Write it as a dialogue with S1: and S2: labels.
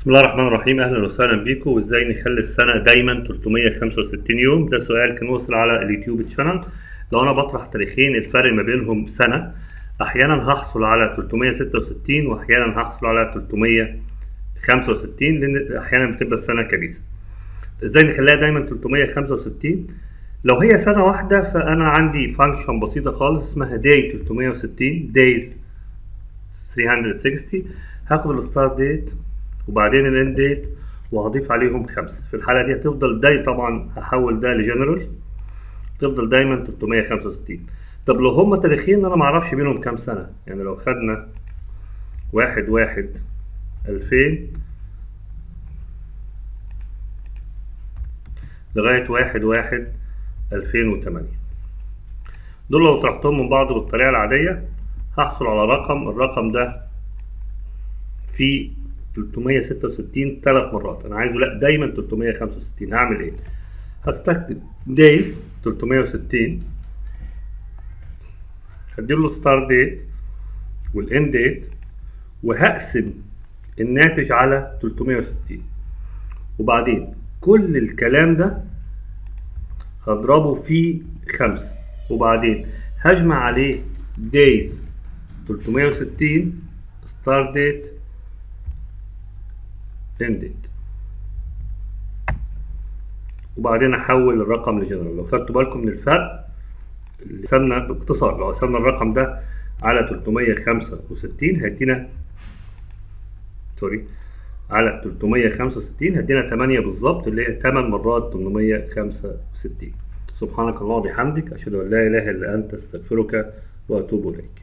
S1: بسم الله الرحمن الرحيم اهلا وسهلا بيكم وازاي نخلي السنه دايما 365 يوم ده سؤال كان وصل على اليوتيوب تشانل لو انا بطرح تاريخين الفرق ما بينهم سنه احيانا هحصل على 366 واحيانا هحصل على 365 لان احيانا بتبقى السنه كبيسه ازاي نخليها دايما 365 لو هي سنه واحده فانا عندي فانكشن بسيطه خالص اسمها day 360 days 360 هاخد الستارت ديت وبعدين الاند ديت وهضيف عليهم خمسة في الحالة دي هتفضل داي طبعا هحول ده لجنرال تفضل دايما 365 طب لو هما تاريخين انا معرفش بينهم كام سنة يعني لو خدنا واحد واحد ألفين لغاية واحد واحد ألفين وتمانية دول لو طرحتهم من بعض بالطريقة العادية هحصل على رقم الرقم ده فيه 366 ثلاث مرات انا عايزه لا دايما 365 هعمل ايه هستخدم دايز 360 هديله ستار ديت والاند ديت وهقسم الناتج على 360 وبعدين كل الكلام ده هضربه في خمسة وبعدين هجمع عليه دايز 360 ستار ديت ended وبعدين احول الرقم لجنرال لو خدتوا بالكم من الفرق اللي قسمنا باختصار لو قسمنا الرقم ده على 365 هيدينا سوري على 365 هيدينا 8 بالظبط اللي هي 8 مرات 865 سبحانك اللهم وبحمدك اشهد ان لا اله الا انت استغفرك واتوب اليك